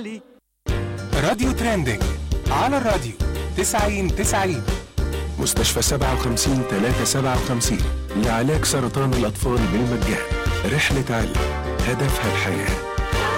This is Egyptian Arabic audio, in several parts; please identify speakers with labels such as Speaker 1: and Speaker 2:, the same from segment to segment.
Speaker 1: راديو ترندنج على الراديو 90 90
Speaker 2: مستشفى 57 357 لعلاج سرطان الأطفال بالمجان رحلة علم هدفها الحياه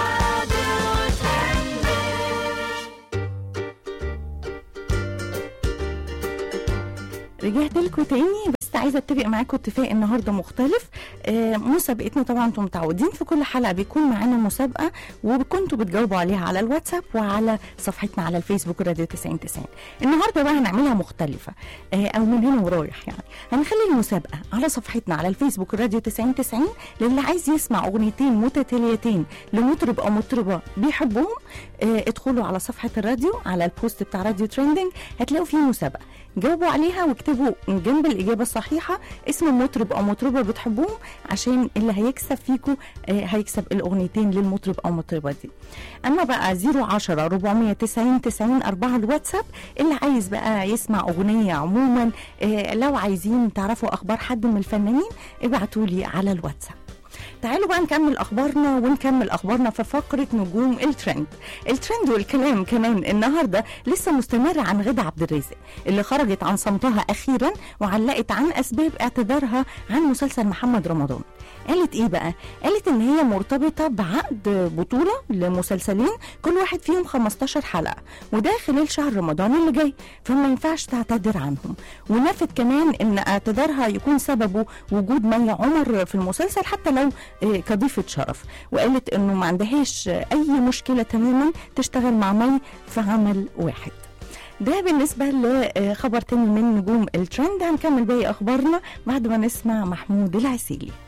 Speaker 3: رجعت لكم تاني بس عايزه اتفق معاكم اتفاق النهارده مختلف آه مسابقتنا طبعا انتم متعودين في كل حلقه بيكون معانا مسابقه وكنتوا بتجاوبوا عليها على الواتساب وعلى صفحتنا على الفيسبوك راديو 90 90 النهارده بقى هنعملها مختلفه آه او من هنا ورايح يعني هنخلي المسابقه على صفحتنا على الفيسبوك راديو 90 90 للي عايز يسمع اغنيتين متتاليتين لمطرب او مطربه بيحبهم آه ادخلوا على صفحه الراديو على البوست بتاع راديو تريندنج هتلاقوا فيه مسابقه جاوبوا عليها واكتبوا جنب الإجابة الصحيحة اسم مطرب أو مطربة بتحبوهم عشان اللي هيكسب فيكم آه هيكسب الأغنيتين للمطرب أو مطربة دي أما بقى 010 490 90 4 الواتساب اللي عايز بقى يسمع أغنية عموما آه لو عايزين تعرفوا أخبار حد من الفنانين ابعتوا لي على الواتساب تعالوا بقى نكمل اخبارنا ونكمل اخبارنا في فقره نجوم الترند الترند والكلام كمان النهارده لسه مستمر عن غدا عبد الرازق اللي خرجت عن صمتها اخيرا وعلقت عن اسباب اعتذارها عن مسلسل محمد رمضان قالت ايه بقى قالت ان هي مرتبطه بعقد بطوله لمسلسلين كل واحد فيهم 15 حلقه وده خلال شهر رمضان اللي جاي فما ينفعش تعتذر عنهم ونفت كمان ان اعتذارها يكون سببه وجود مي عمر في المسلسل حتى لو كضيفه شرف وقالت انه ما عندهاش اي مشكله تماما تشتغل مع مي في عمل واحد ده بالنسبة لخبر تاني من نجوم الترند هنكمل باقي أخبارنا بعد ما نسمع محمود العسيلي